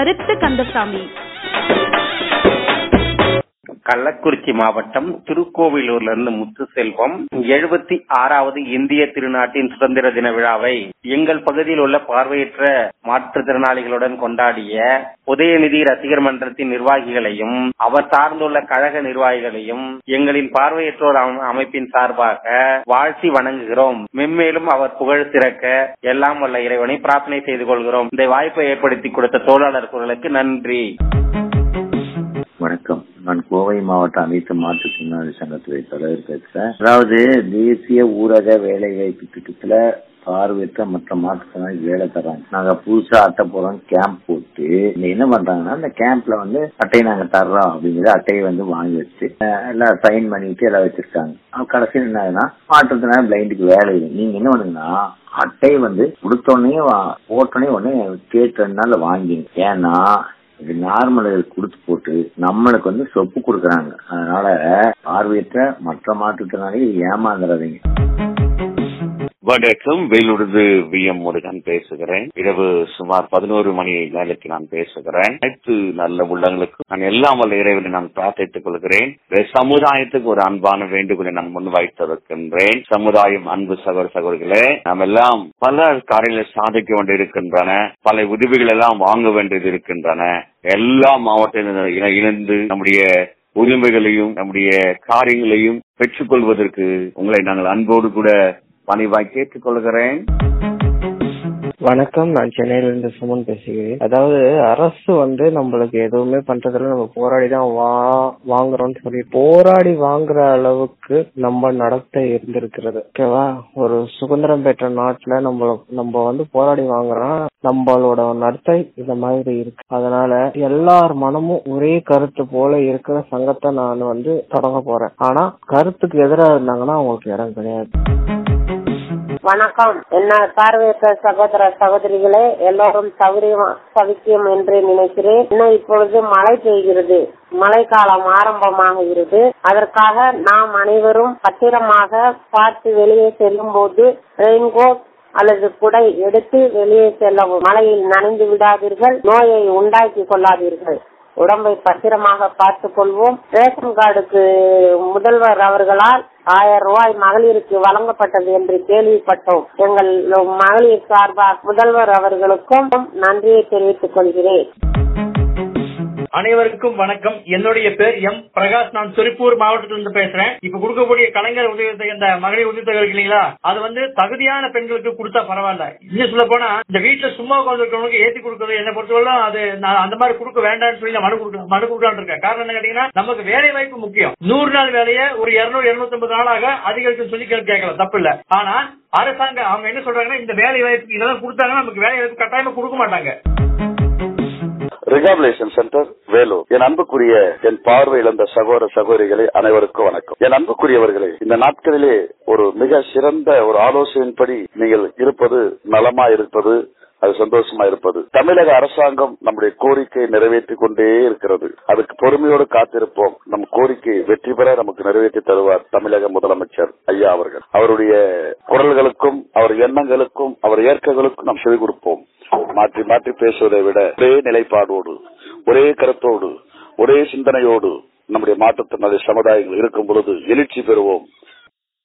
கருத்து கந்தசாமி கள்ளக்குறிச்சி மாவட்டம் திருக்கோவிலூர்ல இருந்து முத்துசெல்வம் எழுபத்தி ஆறாவது இந்திய திருநாட்டின் சுதந்திர தின விழாவை எங்கள் பகுதியில் உள்ள பார்வையற்ற மாற்றுத்திறனாளிகளுடன் கொண்டாடிய உதயநிதி ரசிகர் மன்றத்தின் நிர்வாகிகளையும் அவர் சார்ந்துள்ள கழக நிர்வாகிகளையும் எங்களின் பார்வையற்றோர் அமை- அமைப்பின் சார்பாக வாழ்த்தி வணங்குகிறோம் மென்மேலும் அவர் புகழ் சிறக்க எல்லாம் வல்ல இறைவனை பிரார்த்தனை செய்து கொள்கிறோம் இந்த வாய்ப்பை ஏற்படுத்தி கொடுத்த தோழர் குரலுக்கு நன்றி வணக்கம் நான் கோவை மாவட்ட அனைத்து மாற்றுத்திறனாளி சங்கத்துறை தலைவர் பேசுறேன் அதாவது தேசிய ஊரக வேலைவாய்ப்பு திட்டத்துல பார்வையற்ற மற்ற மாற்றுத்திறனாளி வேலை தர்றாங்க நாங்க புதுசா அட்டை போறோம் கேம்ப் போட்டு இந்த என்ன பண்றாங்கன்னா அந்த கேம்ப்ல வந்து அட்டையை நாங்க தர்றோம் அப்படிங்கிற அட்டையை வந்து வாங்கி வச்சு அஹ், எல்லாம் சைன் பண்ணிட்டு எல்லாம் வச்சிருக்காங்க அப்ப கடைசியில் என்ன ஆகுதுன்னா மாற்றுத்திறனாளி பிளைண்டுக்கு வேலை இல்லை நீங்க என்ன பண்ணுங்கன்னா அட்டையை வந்து கொடுத்தோடனே போட்டோடனே உடனே கேட்டு ரெண்டு நாள்ல வாங்கிங்க ஏன்னா இது நார்மல் கொடுத்து போட்டு நம்மளுக்கு வந்து சொப்பு கொடுக்கறாங்க அதனால பார்வையற்ற மற்ற மாற்றுத்திறனாளிகள் ஏமாந்துடாதீங்க வணக்கம் வேலூர்து வி எம் முருகன் பேசுகிறேன் இரவு சுமார் பதினோரு மணி நேரத்துக்கு நான் பேசுகிறேன் அனைத்து நல்ல உள்ளங்களுக்கும் நான் எல்லாம் வல்ல இறைவனை நான் பிரார்த்தித்துக் கொள்கிறேன் இந்த சமுதாயத்துக்கு ஒரு அன்பான வேண்டுகோளை நான் முன்வைத்திருக்கின்றேன் சமுதாயம் அன்பு சகோதர சகோதரிகளே நாம் எல்லாம் பல காரியங்களை சாதிக்க வேண்டியிருக்கின்றன பல உதவிகள் எல்லாம் வாங்க வேண்டியது இருக்கின்றன எல்லா மாவட்டத்திலும் இணை- இணைந்து நம்முடைய உரிமைகளையும் நம்முடைய காரியங்களையும் பெற்றுக்கொள்வதற்கு உங்களை நாங்கள் அன்போடு கூட பணிவாய் கேட்டுக்கொள்கிறேன் வணக்கம் நான் சென்னையில இருந்து சுமன் பேசுகிறேன் அதாவது அரசு வந்து நம்மளுக்கு எதுவுமே பண்றதுல நம்ம போராடி தான் வா வாங்குறோம்னு சொல்லி போராடி வாங்குற அளவுக்கு நம்ம நடத்த இருந்திருக்கிறது ஓகேவா ஒரு சுதந்திரம் பெற்ற நாட்டுல நம்ம நம்ம வந்து போராடி வாங்குறோம் நம்மளோட நடத்தை இந்த மாதிரி இருக்கு அதனால எல்லார் மனமும் ஒரே கருத்து போல இருக்கிற சங்கத்தை நான் வந்து தொடங்க போறேன் ஆனா கருத்துக்கு எதிராக இருந்தாங்கன்னா அவங்களுக்கு இடம் கிடையாது வணக்கம் என்ன பார்வையற்ற சகோதர சகோதரிகளே எல்லோரும் சௌரியம் சவிக்கியம் என்று நினைக்கிறேன் இன்னும் இப்பொழுது மழை பெய்கிறது மழைக்காலம் ஆரம்பமாகிறது அதற்காக நாம் அனைவரும் பத்திரமாக பார்த்து வெளியே செல்லும் போது ரெயின்கோட் அல்லது குடை எடுத்து வெளியே செல்லவும் மழையில் நனைந்து விடாதீர்கள் நோயை உண்டாக்கி கொள்ளாதீர்கள் உடம்பை பத்திரமாக பார்த்துக் கொள்வோம் ரேஷன் கார்டுக்கு முதல்வர் அவர்களால் ஆயிரம் ரூபாய் மகளிருக்கு வழங்கப்பட்டது என்று கேள்விப்பட்டோம் எங்கள் மகளிர் சார்பாக முதல்வர் அவர்களுக்கும் நன்றியை தெரிவித்துக் கொள்கிறேன் அனைவருக்கும் வணக்கம் என்னுடைய பேர் எம் பிரகாஷ் நான் திருப்பூர் மாவட்டத்திலிருந்து பேசுறேன் இப்ப கொடுக்கக்கூடிய கலைஞர் உதவி இந்த மகளிர் உதவித்தொகை இருக்கு இல்லைங்களா அது வந்து தகுதியான பெண்களுக்கு கொடுத்தா பரவாயில்ல இன்னும் சொல்ல போனா இந்த வீட்டுல சும்மா உட்காந்துருக்கவங்களுக்கு ஏத்தி கொடுக்கறது என்ன பொறுத்தவரை அது நான் அந்த மாதிரி கொடுக்க வேண்டாம்னு சொல்லி நான் மனு கொடுக்க மனு கொடுக்கலாம்னு இருக்கேன் காரணம் என்ன கேட்டீங்கன்னா நமக்கு வேலை வாய்ப்பு முக்கியம் நூறு நாள் வேலையை ஒரு இருநூறு இருநூத்தி ஐம்பது நாளாக அதிகரிக்கும் சொல்லி கேள்வி கேட்கலாம் தப்பு இல்ல ஆனா அரசாங்கம் அவங்க என்ன சொல்றாங்கன்னா இந்த வேலை வாய்ப்பு இதெல்லாம் கொடுத்தாங்கன்னா நமக்கு வேலை வாய்ப்பு கட்டாயமா கொடுக்க மாட்டாங்க ரிகாபிலேஷன் சென்டர் வேலூர் என் அன்புக்குரிய என் பார்வை இழந்த சகோதர சகோதரிகளே அனைவருக்கும் வணக்கம் என் அன்புக்குரியவர்களே இந்த நாட்களிலே ஒரு மிக சிறந்த ஒரு ஆலோசனையின்படி நீங்கள் இருப்பது நலமா இருப்பது அது சந்தோஷமா இருப்பது தமிழக அரசாங்கம் நம்முடைய கோரிக்கையை நிறைவேற்றிக் கொண்டே இருக்கிறது அதுக்கு பொறுமையோடு காத்திருப்போம் நம் கோரிக்கை வெற்றி பெற நமக்கு நிறைவேற்றி தருவார் தமிழக முதலமைச்சர் ஐயா அவர்கள் அவருடைய குரல்களுக்கும் அவர் எண்ணங்களுக்கும் அவர் ஏற்கங்களுக்கும் நாம் செவி கொடுப்போம் மாற்றி மாற்றி பேசுவதை விட ஒரே நிலைப்பாடோடு ஒரே கருத்தோடு ஒரே சிந்தனையோடு நம்முடைய மாற்றுத்திறனாளி சமுதாயங்கள் இருக்கும் பொழுது எழுச்சி பெறுவோம்